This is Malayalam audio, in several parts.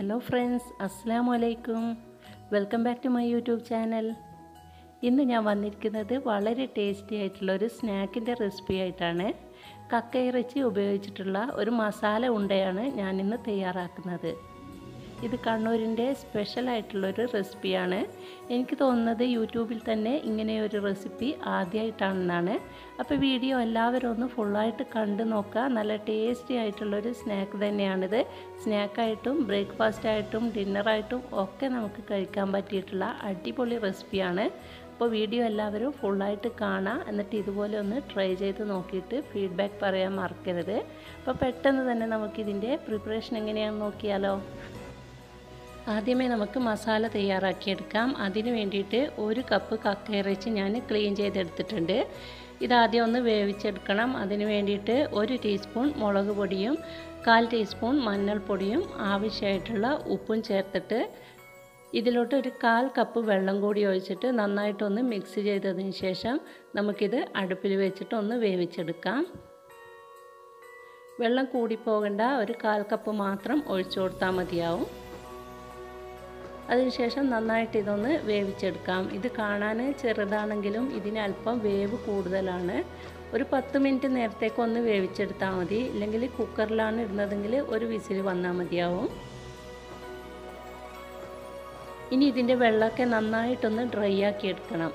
ഹലോ ഫ്രണ്ട്സ് അസ്സാം വലൈക്കും welcome back to my YouTube channel ഇന്ന് ഞാൻ വന്നിരിക്കുന്നത് വളരെ ടേസ്റ്റി ആയിട്ടുള്ള ഒരു സ്നാക്കിൻ്റെ റെസിപ്പി ആയിട്ടാണ് കക്കയിറച്ചി ഉപയോഗിച്ചിട്ടുള്ള ഒരു മസാല ഉണ്ടയാണ് ഞാനിന്ന് തയ്യാറാക്കുന്നത് ഇത് കണ്ണൂരിൻ്റെ സ്പെഷ്യൽ ആയിട്ടുള്ളൊരു റെസിപ്പിയാണ് എനിക്ക് തോന്നുന്നത് യൂട്യൂബിൽ തന്നെ ഇങ്ങനെ ഒരു റെസിപ്പി ആദ്യമായിട്ടാണെന്നാണ് അപ്പോൾ വീഡിയോ എല്ലാവരും ഒന്ന് ഫുള്ളായിട്ട് കണ്ടു നോക്കുക നല്ല ടേസ്റ്റി ആയിട്ടുള്ളൊരു സ്നാക്ക് തന്നെയാണിത് സ്നാക്കായിട്ടും ബ്രേക്ക്ഫാസ്റ്റ് ആയിട്ടും ഡിന്നറായിട്ടും ഒക്കെ നമുക്ക് കഴിക്കാൻ പറ്റിയിട്ടുള്ള അടിപൊളി റെസിപ്പിയാണ് അപ്പോൾ വീഡിയോ എല്ലാവരും ഫുള്ളായിട്ട് കാണാം എന്നിട്ട് ഇതുപോലെ ഒന്ന് ട്രൈ ചെയ്ത് നോക്കിയിട്ട് ഫീഡ്ബാക്ക് പറയാൻ മറക്കരുത് അപ്പോൾ പെട്ടെന്ന് തന്നെ നമുക്കിതിൻ്റെ പ്രിപ്പറേഷൻ എങ്ങനെയാണെന്ന് നോക്കിയാലോ ആദ്യമേ നമുക്ക് മസാല തയ്യാറാക്കിയെടുക്കാം അതിന് വേണ്ടിയിട്ട് ഒരു കപ്പ് കക്കയിറച്ചി ഞാൻ ക്ലീൻ ചെയ്തെടുത്തിട്ടുണ്ട് ഇതാദ്യം ഒന്ന് വേവിച്ചെടുക്കണം അതിന് വേണ്ടിയിട്ട് ഒരു ടീസ്പൂൺ മുളക് പൊടിയും കാൽ ടീസ്പൂൺ മഞ്ഞൾപ്പൊടിയും ആവശ്യമായിട്ടുള്ള ഉപ്പും ചേർത്തിട്ട് ഇതിലോട്ട് ഒരു കാൽ കപ്പ് വെള്ളം കൂടി ഒഴിച്ചിട്ട് നന്നായിട്ടൊന്ന് മിക്സ് ചെയ്തതിന് ശേഷം നമുക്കിത് അടുപ്പിൽ വെച്ചിട്ട് ഒന്ന് വേവിച്ചെടുക്കാം വെള്ളം കൂടിപ്പോകേണ്ട ഒരു കാൽ കപ്പ് മാത്രം ഒഴിച്ചു കൊടുത്താൽ മതിയാവും അതിനുശേഷം നന്നായിട്ട് ഇതൊന്ന് വേവിച്ചെടുക്കാം ഇത് കാണാൻ ചെറുതാണെങ്കിലും ഇതിന് അല്പം വേവ് കൂടുതലാണ് ഒരു പത്ത് മിനിറ്റ് നേരത്തേക്ക് ഒന്ന് വേവിച്ചെടുത്താൽ മതി ഇല്ലെങ്കിൽ കുക്കറിലാണ് ഇടുന്നതെങ്കിൽ ഒരു വിസിൽ വന്നാൽ മതിയാവും ഇനി ഇതിൻ്റെ വെള്ളമൊക്കെ നന്നായിട്ടൊന്ന് ഡ്രൈ ആക്കി എടുക്കണം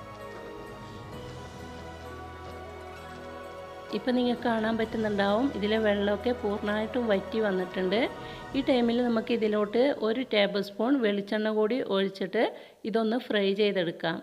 ഇപ്പം നിങ്ങൾക്ക് കാണാൻ പറ്റുന്നുണ്ടാവും ഇതിലെ വെള്ളമൊക്കെ പൂർണ്ണമായിട്ടും വറ്റി വന്നിട്ടുണ്ട് ഈ ടൈമിൽ നമുക്ക് ഇതിലോട്ട് ഒരു ടേബിൾ സ്പൂൺ വെളിച്ചെണ്ണ കൂടി ഒഴിച്ചിട്ട് ഇതൊന്ന് ഫ്രൈ ചെയ്തെടുക്കാം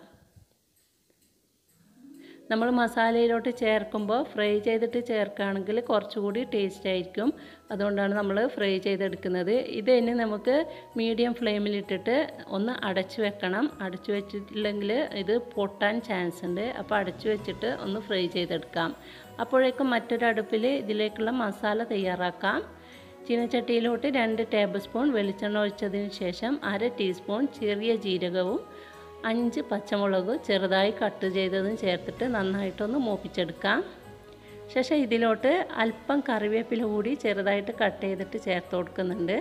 നമ്മൾ മസാലയിലോട്ട് ചേർക്കുമ്പോൾ ഫ്രൈ ചെയ്തിട്ട് ചേർക്കുകയാണെങ്കിൽ കുറച്ചുകൂടി ടേസ്റ്റ് ആയിരിക്കും അതുകൊണ്ടാണ് നമ്മൾ ഫ്രൈ ചെയ്തെടുക്കുന്നത് ഇത് ഇനി നമുക്ക് മീഡിയം ഫ്ലെയിമിലിട്ടിട്ട് ഒന്ന് അടച്ചു വെക്കണം അടച്ചു വെച്ചിട്ടില്ലെങ്കിൽ ഇത് പൊട്ടാൻ ചാൻസ് ഉണ്ട് അപ്പോൾ അടച്ചു വെച്ചിട്ട് ഒന്ന് ഫ്രൈ ചെയ്തെടുക്കാം അപ്പോഴേക്കും മറ്റൊരടുപ്പിൽ ഇതിലേക്കുള്ള മസാല തയ്യാറാക്കാം ചീനച്ചട്ടിയിലോട്ട് രണ്ട് ടേബിൾ സ്പൂൺ വെളിച്ചെണ്ണ ഒഴിച്ചതിന് ശേഷം അര ടീസ്പൂൺ ചെറിയ ജീരകവും അഞ്ച് പച്ചമുളക് ചെറുതായി കട്ട് ചെയ്തതും ചേർത്തിട്ട് നന്നായിട്ടൊന്ന് മൂപ്പിച്ചെടുക്കാം ശേഷം ഇതിലോട്ട് അല്പം കറിവേപ്പില കൂടി ചെറുതായിട്ട് കട്ട് ചെയ്തിട്ട് ചേർത്ത് കൊടുക്കുന്നുണ്ട്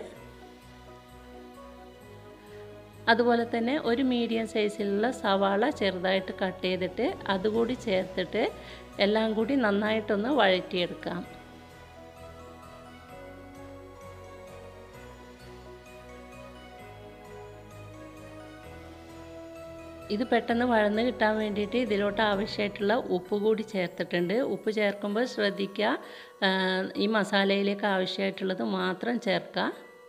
അതുപോലെ തന്നെ ഒരു മീഡിയം സൈസിലുള്ള സവാള ചെറുതായിട്ട് കട്ട് ചെയ്തിട്ട് അതുകൂടി ചേർത്തിട്ട് എല്ലാം കൂടി നന്നായിട്ടൊന്ന് വഴറ്റിയെടുക്കാം ഇത് പെട്ടെന്ന് വഴന്ന് കിട്ടാൻ വേണ്ടിയിട്ട് ഇതിലോട്ട് ആവശ്യമായിട്ടുള്ള ഉപ്പ് കൂടി ചേർത്തിട്ടുണ്ട് ഉപ്പ് ചേർക്കുമ്പോൾ ശ്രദ്ധിക്കുക ഈ മസാലയിലേക്ക് ആവശ്യമായിട്ടുള്ളത് മാത്രം ചേർക്കുക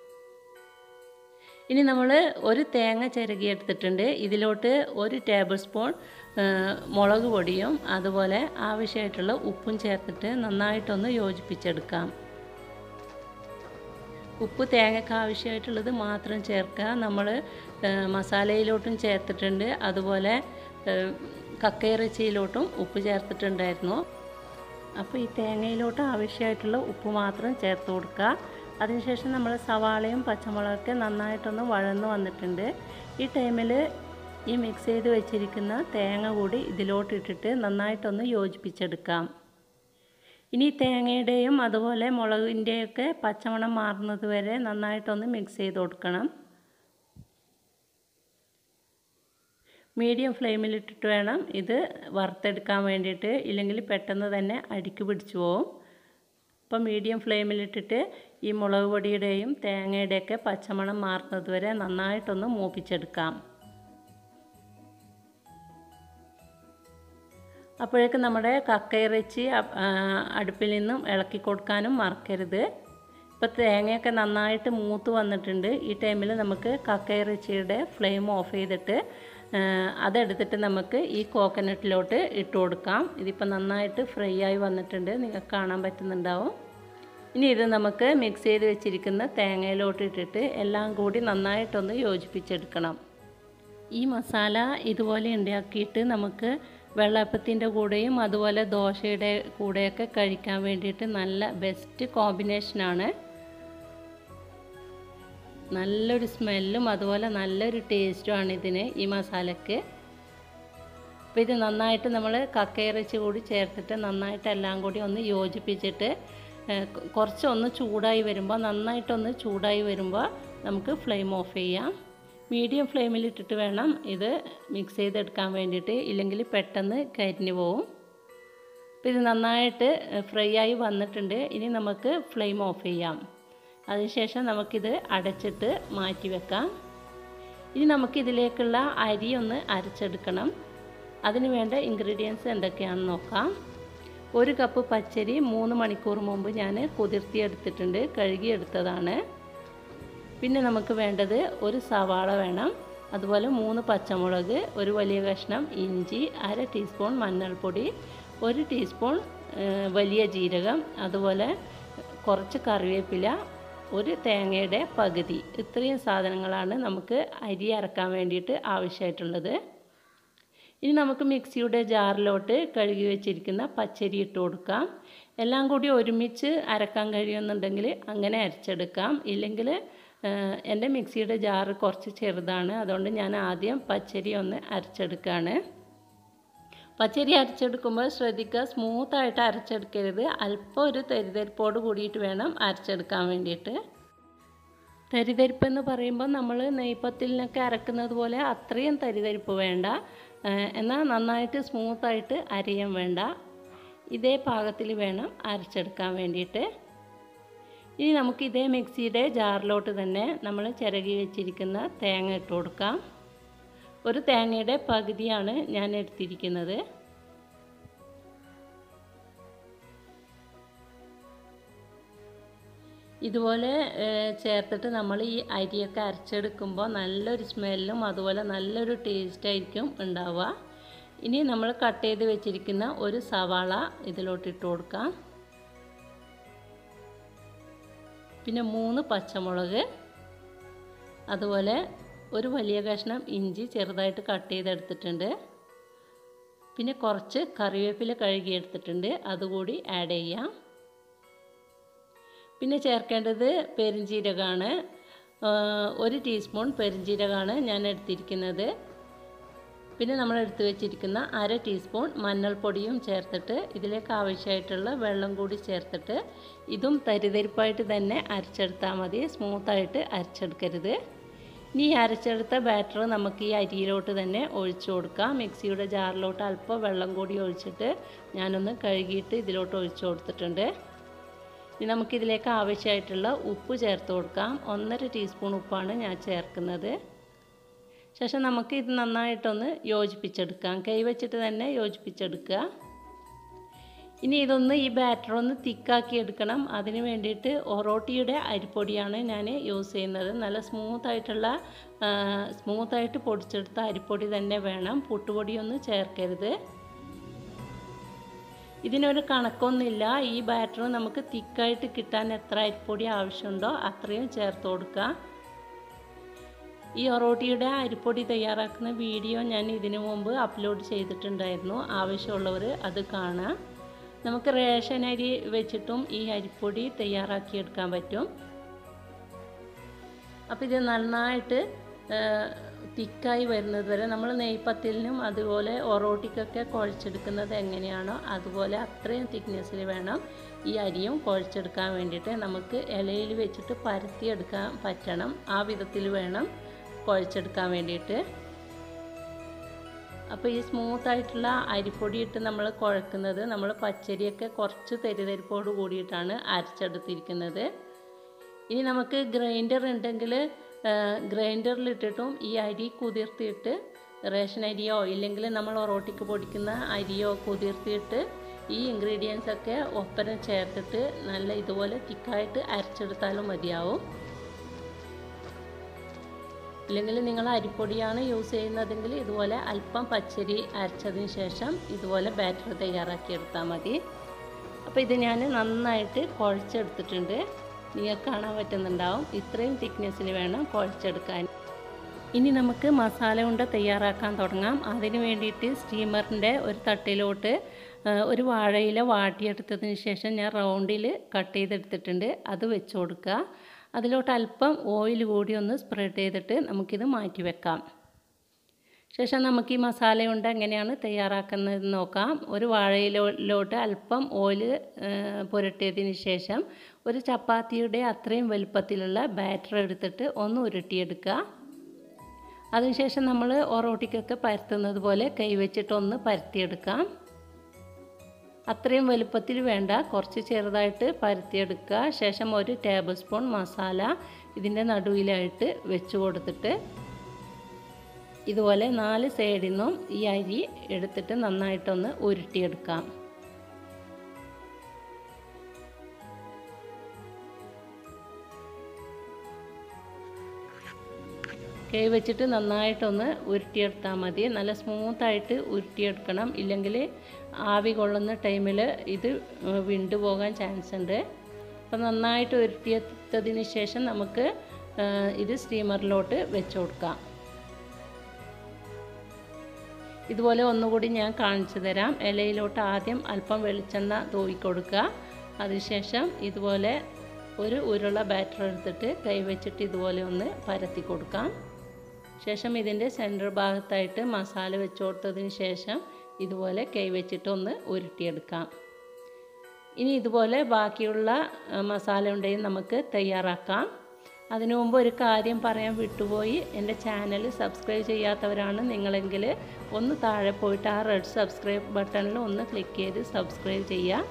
ഇനി നമ്മൾ ഒരു തേങ്ങ ചിരകിയെടുത്തിട്ടുണ്ട് ഇതിലോട്ട് ഒരു ടേബിൾ സ്പൂൺ മുളക് പൊടിയും അതുപോലെ ആവശ്യമായിട്ടുള്ള ഉപ്പും ചേർത്തിട്ട് നന്നായിട്ടൊന്ന് യോജിപ്പിച്ചെടുക്കാം ഉപ്പ് തേങ്ങയ്ക്ക് ആവശ്യമായിട്ടുള്ളത് മാത്രം ചേർക്കുക നമ്മൾ മസാലയിലോട്ടും ചേർത്തിട്ടുണ്ട് അതുപോലെ കക്കയിറച്ചിയിലോട്ടും ഉപ്പ് ചേർത്തിട്ടുണ്ടായിരുന്നു അപ്പോൾ ഈ തേങ്ങയിലോട്ട് ആവശ്യമായിട്ടുള്ള ഉപ്പ് മാത്രം ചേർത്ത് കൊടുക്കുക അതിനുശേഷം നമ്മൾ സവാളയും പച്ചമുളകൊക്കെ നന്നായിട്ടൊന്ന് വഴന്ന് വന്നിട്ടുണ്ട് ഈ ടൈമിൽ ഈ മിക്സ് ചെയ്ത് വെച്ചിരിക്കുന്ന തേങ്ങ കൂടി ഇതിലോട്ട് ഇട്ടിട്ട് നന്നായിട്ടൊന്ന് യോജിപ്പിച്ചെടുക്കാം ഇനി തേങ്ങയുടെയും അതുപോലെ മുളകിൻ്റെയൊക്കെ പച്ചമണം മാറുന്നത് വരെ നന്നായിട്ടൊന്ന് മിക്സ് ചെയ്ത് കൊടുക്കണം മീഡിയം ഫ്ലെയിമിലിട്ടിട്ട് വേണം ഇത് വറുത്തെടുക്കാൻ വേണ്ടിയിട്ട് ഇല്ലെങ്കിൽ പെട്ടെന്ന് തന്നെ അടിക്ക് പിടിച്ചു പോകും അപ്പോൾ മീഡിയം ഫ്ലെയിമിലിട്ടിട്ട് ഈ മുളക് പൊടിയുടെയും തേങ്ങയുടെയൊക്കെ പച്ചമണം മാറുന്നത് വരെ നന്നായിട്ടൊന്ന് മൂപ്പിച്ചെടുക്കാം അപ്പോഴേക്കും നമ്മുടെ കക്കയിറച്ചി അടുപ്പിൽ നിന്നും ഇളക്കി കൊടുക്കാനും മറക്കരുത് ഇപ്പോൾ തേങ്ങയൊക്കെ നന്നായിട്ട് മൂത്ത് വന്നിട്ടുണ്ട് ഈ ടൈമിൽ നമുക്ക് കക്കയിറച്ചിയുടെ ഫ്ലെയിം ഓഫ് ചെയ്തിട്ട് അതെടുത്തിട്ട് നമുക്ക് ഈ കോക്കനട്ടിലോട്ട് ഇട്ട് കൊടുക്കാം ഇതിപ്പോൾ നന്നായിട്ട് ഫ്രൈ ആയി വന്നിട്ടുണ്ട് നിങ്ങൾക്ക് കാണാൻ പറ്റുന്നുണ്ടാവും ഇനി ഇത് നമുക്ക് മിക്സ് ചെയ്ത് വെച്ചിരിക്കുന്ന തേങ്ങയിലോട്ട് ഇട്ടിട്ട് എല്ലാം കൂടി നന്നായിട്ടൊന്ന് യോജിപ്പിച്ചെടുക്കണം ഈ മസാല ഇതുപോലെ ഉണ്ടാക്കിയിട്ട് നമുക്ക് വെള്ളയപ്പത്തിൻ്റെ കൂടെയും അതുപോലെ ദോശയുടെ കൂടെയൊക്കെ കഴിക്കാൻ വേണ്ടിയിട്ട് നല്ല ബെസ്റ്റ് കോമ്പിനേഷനാണ് നല്ലൊരു സ്മെല്ലും അതുപോലെ നല്ലൊരു ടേസ്റ്റുമാണ് ഇതിന് ഈ മസാലയ്ക്ക് അപ്പോൾ ഇത് നന്നായിട്ട് നമ്മൾ കക്കയിറച്ചി കൂടി ചേർത്തിട്ട് നന്നായിട്ട് എല്ലാം കൂടി ഒന്ന് യോജിപ്പിച്ചിട്ട് കുറച്ചൊന്ന് ചൂടായി വരുമ്പോൾ നന്നായിട്ടൊന്ന് ചൂടായി വരുമ്പോൾ നമുക്ക് ഫ്ലെയിം ഓഫ് ചെയ്യാം മീഡിയം ഫ്ലെയിമിലിട്ടിട്ട് വേണം ഇത് മിക്സ് ചെയ്തെടുക്കാൻ വേണ്ടിയിട്ട് ഇല്ലെങ്കിൽ പെട്ടെന്ന് കരിഞ്ഞു പോവും അപ്പോൾ ഇത് നന്നായിട്ട് ഫ്രൈ ആയി വന്നിട്ടുണ്ട് ഇനി നമുക്ക് ഫ്ലെയിം ഓഫ് ചെയ്യാം അതിനുശേഷം നമുക്കിത് അടച്ചിട്ട് മാറ്റി വെക്കാം ഇനി നമുക്കിതിലേക്കുള്ള അരി ഒന്ന് അരച്ചെടുക്കണം അതിന് വേണ്ട ഇൻഗ്രീഡിയൻസ് എന്തൊക്കെയാണെന്ന് നോക്കാം ഒരു കപ്പ് പച്ചരി മൂന്ന് മണിക്കൂർ മുമ്പ് ഞാൻ കുതിർത്തിയെടുത്തിട്ടുണ്ട് കഴുകിയെടുത്തതാണ് പിന്നെ നമുക്ക് വേണ്ടത് ഒരു സവാള വേണം അതുപോലെ മൂന്ന് പച്ചമുളക് ഒരു വലിയ കഷ്ണം ഇഞ്ചി അര ടീസ്പൂൺ മഞ്ഞൾപ്പൊടി ഒരു ടീസ്പൂൺ വലിയ ജീരകം അതുപോലെ കുറച്ച് കറിവേപ്പില ഒരു തേങ്ങയുടെ പകുതി ഇത്രയും സാധനങ്ങളാണ് നമുക്ക് അരി അരക്കാൻ വേണ്ടിയിട്ട് ആവശ്യമായിട്ടുള്ളത് ഇനി നമുക്ക് മിക്സിയുടെ ജാറിലോട്ട് കഴുകി വെച്ചിരിക്കുന്ന പച്ചരി ഇട്ട് കൊടുക്കാം എല്ലാം കൂടി ഒരുമിച്ച് അരക്കാൻ കഴിയുമെന്നുണ്ടെങ്കിൽ അങ്ങനെ അരച്ചെടുക്കാം ഇല്ലെങ്കിൽ എൻ്റെ മിക്സിയുടെ ജാറ് കുറച്ച് ചെറുതാണ് അതുകൊണ്ട് ഞാൻ ആദ്യം പച്ചരി ഒന്ന് അരച്ചെടുക്കുകയാണ് പച്ചരി അരച്ചെടുക്കുമ്പോൾ ശ്രദ്ധിക്കുക സ്മൂത്തായിട്ട് അരച്ചെടുക്കരുത് അല്പം ഒരു തരിതരിപ്പോട് കൂടിയിട്ട് വേണം അരച്ചെടുക്കാൻ വേണ്ടിയിട്ട് തരിതരിപ്പെന്ന് പറയുമ്പോൾ നമ്മൾ നെയ്പ്പത്തിലിനൊക്കെ അരക്കുന്നത് പോലെ അത്രയും തരിതരിപ്പ് വേണ്ട എന്നാൽ നന്നായിട്ട് സ്മൂത്തായിട്ട് അരിയാൻ വേണ്ട ഇതേ പാകത്തിൽ വേണം അരച്ചെടുക്കാൻ വേണ്ടിയിട്ട് ഇനി നമുക്ക് ഇതേ മിക്സിയുടെ ജാറിലോട്ട് തന്നെ നമ്മൾ ചിരകി വെച്ചിരിക്കുന്ന തേങ്ങ ഇട്ട് കൊടുക്കാം ഒരു തേങ്ങയുടെ പകുതിയാണ് ഞാൻ എടുത്തിരിക്കുന്നത് ഇതുപോലെ ചേർത്തിട്ട് നമ്മൾ ഈ അരിയൊക്കെ അരച്ചെടുക്കുമ്പോൾ നല്ലൊരു സ്മെല്ലും അതുപോലെ നല്ലൊരു ടേസ്റ്റായിരിക്കും ഉണ്ടാവുക ഇനി നമ്മൾ കട്ട് ചെയ്ത് വെച്ചിരിക്കുന്ന ഒരു സവാള ഇതിലോട്ട് ഇട്ട് കൊടുക്കാം പിന്നെ മൂന്ന് പച്ചമുളക് അതുപോലെ ഒരു വലിയ കഷ്ണം ഇഞ്ചി ചെറുതായിട്ട് കട്ട് ചെയ്തെടുത്തിട്ടുണ്ട് പിന്നെ കുറച്ച് കറിവേപ്പില കഴുകിയെടുത്തിട്ടുണ്ട് അതുകൂടി ആഡ് ചെയ്യാം പിന്നെ ചേർക്കേണ്ടത് പെരിഞ്ജീരകമാണ് ഒരു ടീസ്പൂൺ പെരിഞ്ജീരകമാണ് ഞാൻ എടുത്തിരിക്കുന്നത് പിന്നെ നമ്മൾ എടുത്തു വെച്ചിരിക്കുന്ന അര ടീസ്പൂൺ മഞ്ഞൾപ്പൊടിയും ചേർത്തിട്ട് ഇതിലേക്ക് ആവശ്യമായിട്ടുള്ള വെള്ളം കൂടി ചേർത്തിട്ട് ഇതും തരിതരിപ്പായിട്ട് തന്നെ അരച്ചെടുത്താൽ മതി സ്മൂത്തായിട്ട് അരച്ചെടുക്കരുത് ഇനി ഈ അരച്ചെടുത്ത ബാറ്റർ നമുക്ക് ഈ അരിയിലോട്ട് തന്നെ ഒഴിച്ചു കൊടുക്കാം മിക്സിയുടെ ജാറിലോട്ട് അല്പം വെള്ളം കൂടി ഒഴിച്ചിട്ട് ഞാനൊന്ന് കഴുകിയിട്ട് ഇതിലോട്ട് ഒഴിച്ചു കൊടുത്തിട്ടുണ്ട് ഇനി നമുക്കിതിലേക്ക് ആവശ്യമായിട്ടുള്ള ഉപ്പ് ചേർത്ത് കൊടുക്കാം ഒന്നര ടീസ്പൂൺ ഉപ്പാണ് ഞാൻ ചേർക്കുന്നത് ശേഷം നമുക്ക് ഇത് നന്നായിട്ടൊന്ന് യോജിപ്പിച്ചെടുക്കാം കൈ വെച്ചിട്ട് തന്നെ യോജിപ്പിച്ചെടുക്കുക ഇനി ഇതൊന്ന് ഈ ബാറ്റർ ഒന്ന് തിക്കാക്കി എടുക്കണം അതിന് വേണ്ടിയിട്ട് ഒറോട്ടിയുടെ അരിപ്പൊടിയാണ് ഞാൻ യൂസ് ചെയ്യുന്നത് നല്ല സ്മൂത്തായിട്ടുള്ള സ്മൂത്തായിട്ട് പൊടിച്ചെടുത്ത അരിപ്പൊടി തന്നെ വേണം പുട്ടുപൊടിയൊന്നും ചേർക്കരുത് ഇതിനൊരു കണക്കൊന്നുമില്ല ഈ ബാറ്റർ നമുക്ക് തിക്കായിട്ട് കിട്ടാൻ എത്ര അരിപ്പൊടി ആവശ്യമുണ്ടോ അത്രയും ചേർത്ത് കൊടുക്കുക ഈ ഒറോട്ടിയുടെ അരിപ്പൊടി തയ്യാറാക്കുന്ന വീഡിയോ ഞാൻ ഇതിനു മുമ്പ് അപ്ലോഡ് ചെയ്തിട്ടുണ്ടായിരുന്നു ആവശ്യമുള്ളവർ അത് കാണാം നമുക്ക് റേഷൻ അരി വെച്ചിട്ടും ഈ അരിപ്പൊടി തയ്യാറാക്കിയെടുക്കാൻ പറ്റും അപ്പോൾ ഇത് നന്നായിട്ട് തിക്കായി വരുന്നത് വരെ നമ്മൾ നെയ്പ്പത്തിലിനും അതുപോലെ ഒറോട്ടിക്കൊക്കെ കുഴച്ചെടുക്കുന്നത് എങ്ങനെയാണോ അതുപോലെ അത്രയും തിക്നെസ്സിൽ വേണം ഈ അരിയും കുഴച്ചെടുക്കാൻ വേണ്ടിയിട്ട് നമുക്ക് ഇലയിൽ വെച്ചിട്ട് പരത്തിയെടുക്കാൻ പറ്റണം ആ വിധത്തിൽ വേണം കുഴച്ചെടുക്കാൻ വേണ്ടിയിട്ട് അപ്പോൾ ഈ സ്മൂത്തായിട്ടുള്ള അരിപ്പൊടി ഇട്ട് നമ്മൾ കുഴക്കുന്നത് നമ്മൾ പച്ചരിയൊക്കെ കുറച്ച് തെരിതെരിപ്പോട് കൂടിയിട്ടാണ് അരച്ചെടുത്തിരിക്കുന്നത് ഇനി നമുക്ക് ഗ്രൈൻഡർ ഉണ്ടെങ്കിൽ ഗ്രൈൻഡറിലിട്ടിട്ടും ഈ അരി കുതിർത്തിയിട്ട് റേഷൻ അരിയോ ഇല്ലെങ്കിൽ നമ്മൾ ഒറോട്ടിക്ക് പൊടിക്കുന്ന അരിയോ കുതിർത്തിയിട്ട് ഈ ഇൻഗ്രീഡിയൻസ് ഒക്കെ ഒപ്പരം ചേർത്തിട്ട് നല്ല ഇതുപോലെ തിക്കായിട്ട് അരച്ചെടുത്താലും മതിയാവും ഇല്ലെങ്കിൽ നിങ്ങൾ അരിപ്പൊടിയാണ് യൂസ് ചെയ്യുന്നതെങ്കിൽ ഇതുപോലെ അല്പം പച്ചരി അരച്ചതിന് ശേഷം ഇതുപോലെ ബാറ്റർ തയ്യാറാക്കിയെടുത്താൽ മതി അപ്പോൾ ഇത് ഞാൻ നന്നായിട്ട് കുഴച്ചെടുത്തിട്ടുണ്ട് നിങ്ങൾക്ക് കാണാൻ പറ്റുന്നുണ്ടാവും ഇത്രയും തിക്നെസ്സിൽ വേണം കുഴച്ചെടുക്കാൻ ഇനി നമുക്ക് മസാല ഉണ്ട തയ്യാറാക്കാൻ തുടങ്ങാം അതിന് വേണ്ടിയിട്ട് സ്റ്റീമറിൻ്റെ ഒരു തട്ടിലോട്ട് ഒരു വാഴയില വാട്ടിയെടുത്തതിന് ശേഷം ഞാൻ റൗണ്ടിൽ കട്ട് ചെയ്തെടുത്തിട്ടുണ്ട് അത് വെച്ച് കൊടുക്കുക അതിലോട്ട് അല്പം ഓയിൽ കൂടി ഒന്ന് സ്പ്രെഡ് ചെയ്തിട്ട് നമുക്കിത് മാറ്റി വെക്കാം ശേഷം നമുക്ക് ഈ മസാല കൊണ്ട് എങ്ങനെയാണ് തയ്യാറാക്കുന്നതെന്ന് നോക്കാം ഒരു വാഴയിലോട്ട് അല്പം ഓയില് പുരട്ടിയതിന് ശേഷം ഒരു ചപ്പാത്തിയുടെ അത്രയും വലുപ്പത്തിലുള്ള ബാറ്റർ എടുത്തിട്ട് ഒന്ന് ഉരുട്ടിയെടുക്കുക അതിനുശേഷം നമ്മൾ ഒറോട്ടിക്കൊക്കെ പരത്തുന്നത് പോലെ കൈവച്ചിട്ടൊന്ന് പരത്തിയെടുക്കാം അത്രയും വലുപ്പത്തിൽ വേണ്ട കുറച്ച് ചെറുതായിട്ട് പരത്തിയെടുക്കുക ശേഷം ഒരു ടേബിൾ സ്പൂൺ മസാല ഇതിൻ്റെ നടുവിലായിട്ട് വെച്ച് കൊടുത്തിട്ട് ഇതുപോലെ നാല് സൈഡിൽ നിന്നും ഈ അരി എടുത്തിട്ട് നന്നായിട്ടൊന്ന് ഉരുട്ടിയെടുക്കാം കൈ വെച്ചിട്ട് നന്നായിട്ടൊന്ന് ഉരുട്ടിയെടുത്താൽ മതി നല്ല സ്മൂത്തായിട്ട് ഉരുട്ടിയെടുക്കണം ഇല്ലെങ്കിൽ ആവി കൊള്ളുന്ന ടൈമിൽ ഇത് വിണ്ടു പോകാൻ ചാൻസ് ഉണ്ട് അപ്പോൾ നന്നായിട്ട് ഉരുട്ടിയെടുത്തതിന് ശേഷം നമുക്ക് ഇത് സ്റ്റീമറിലോട്ട് വെച്ച് കൊടുക്കാം ഇതുപോലെ ഒന്നുകൂടി ഞാൻ കാണിച്ചു തരാം ഇലയിലോട്ട് ആദ്യം അല്പം വെളിച്ചെണ്ണ തൂവിക്കൊടുക്കുക അതിനുശേഷം ഇതുപോലെ ഒരു ഉരുള ബാറ്റർ എടുത്തിട്ട് കൈവച്ചിട്ട് ഇതുപോലെ ഒന്ന് പരത്തി കൊടുക്കാം ശേഷം ഇതിൻ്റെ സെൻറ്റർ ഭാഗത്തായിട്ട് മസാല വെച്ച് കൊടുത്തതിന് ശേഷം ഇതുപോലെ കൈവച്ചിട്ട് ഒന്ന് ഉരുട്ടിയെടുക്കാം ഇനി ഇതുപോലെ ബാക്കിയുള്ള മസാല ഉണ്ടെങ്കിൽ നമുക്ക് തയ്യാറാക്കാം അതിനു മുമ്പ് ഒരു കാര്യം പറയാൻ വിട്ടുപോയി എൻ്റെ ചാനൽ സബ്സ്ക്രൈബ് ചെയ്യാത്തവരാണ് നിങ്ങളെങ്കിൽ ഒന്ന് താഴെ പോയിട്ട് ആ റെഡ് സബ്സ്ക്രൈബ് ബട്ടണിൽ ഒന്ന് ക്ലിക്ക് ചെയ്ത് സബ്സ്ക്രൈബ് ചെയ്യുക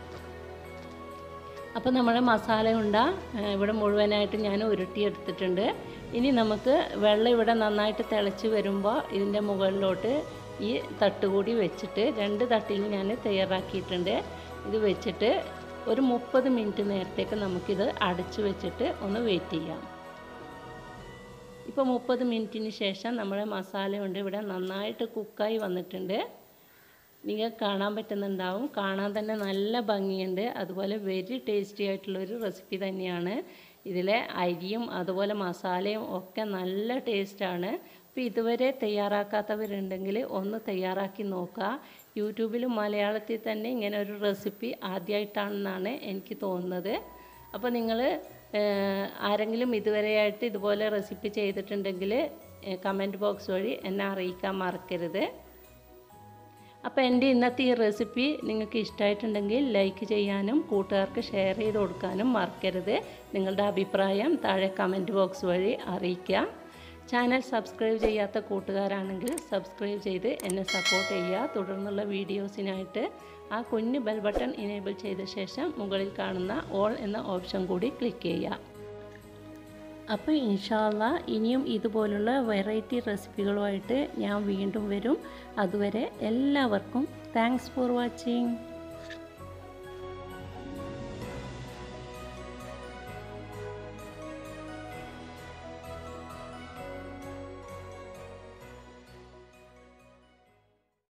അപ്പോൾ നമ്മുടെ മസാല ഉണ്ട ഇവിടെ മുഴുവനായിട്ട് ഞാൻ ഉരുട്ടിയെടുത്തിട്ടുണ്ട് ഇനി നമുക്ക് വെള്ളം ഇവിടെ നന്നായിട്ട് തിളച്ച് വരുമ്പോൾ ഇതിൻ്റെ മുകളിലോട്ട് ഈ തട്ട് കൂടി വെച്ചിട്ട് രണ്ട് തട്ടിൽ ഞാൻ തയ്യാറാക്കിയിട്ടുണ്ട് ഇത് വെച്ചിട്ട് ഒരു മുപ്പത് മിനിറ്റ് നേരത്തേക്ക് നമുക്കിത് അടച്ച് വെച്ചിട്ട് ഒന്ന് വെയിറ്റ് ചെയ്യാം ഇപ്പോൾ മുപ്പത് മിനിറ്റിന് ശേഷം നമ്മുടെ മസാല കൊണ്ട് ഇവിടെ നന്നായിട്ട് കുക്കായി വന്നിട്ടുണ്ട് നിങ്ങൾക്ക് കാണാൻ പറ്റുന്നുണ്ടാവും കാണാൻ തന്നെ നല്ല ഭംഗിയുണ്ട് അതുപോലെ വെരി ടേസ്റ്റി ആയിട്ടുള്ളൊരു റെസിപ്പി തന്നെയാണ് ഇതിലെ അരിയും അതുപോലെ മസാലയും ഒക്കെ നല്ല ടേസ്റ്റാണ് അപ്പോൾ ഇതുവരെ തയ്യാറാക്കാത്തവരുണ്ടെങ്കിൽ ഒന്ന് തയ്യാറാക്കി നോക്കുക യൂട്യൂബിൽ മലയാളത്തിൽ തന്നെ ഇങ്ങനെ ഒരു റെസിപ്പി ആദ്യമായിട്ടാണെന്നാണ് എനിക്ക് തോന്നുന്നത് അപ്പോൾ നിങ്ങൾ ആരെങ്കിലും ഇതുവരെയായിട്ട് ഇതുപോലെ റെസിപ്പി ചെയ്തിട്ടുണ്ടെങ്കിൽ കമൻറ്റ് ബോക്സ് വഴി എന്നെ അറിയിക്കാൻ മറക്കരുത് അപ്പോൾ എൻ്റെ ഇന്നത്തെ ഈ റെസിപ്പി നിങ്ങൾക്ക് ഇഷ്ടമായിട്ടുണ്ടെങ്കിൽ ലൈക്ക് ചെയ്യാനും കൂട്ടുകാർക്ക് ഷെയർ ചെയ്ത് കൊടുക്കാനും മറക്കരുത് നിങ്ങളുടെ അഭിപ്രായം താഴെ കമൻറ്റ് ബോക്സ് വഴി അറിയിക്കുക ചാനൽ സബ്സ്ക്രൈബ് ചെയ്യാത്ത കൂട്ടുകാരാണെങ്കിൽ സബ്സ്ക്രൈബ് ചെയ്ത് എന്നെ സപ്പോർട്ട് ചെയ്യുക തുടർന്നുള്ള വീഡിയോസിനായിട്ട് ആ കുഞ്ഞ് ബെൽ ബട്ടൺ ഇനേബിൾ ചെയ്ത ശേഷം മുകളിൽ കാണുന്ന ഓൾ എന്ന ഓപ്ഷൻ കൂടി ക്ലിക്ക് ചെയ്യുക അപ്പോൾ ഇൻഷാല്ല ഇനിയും ഇതുപോലുള്ള വെറൈറ്റി റെസിപ്പികളുമായിട്ട് ഞാൻ വീണ്ടും വരും അതുവരെ എല്ലാവർക്കും താങ്ക്സ് ഫോർ വാച്ചിങ്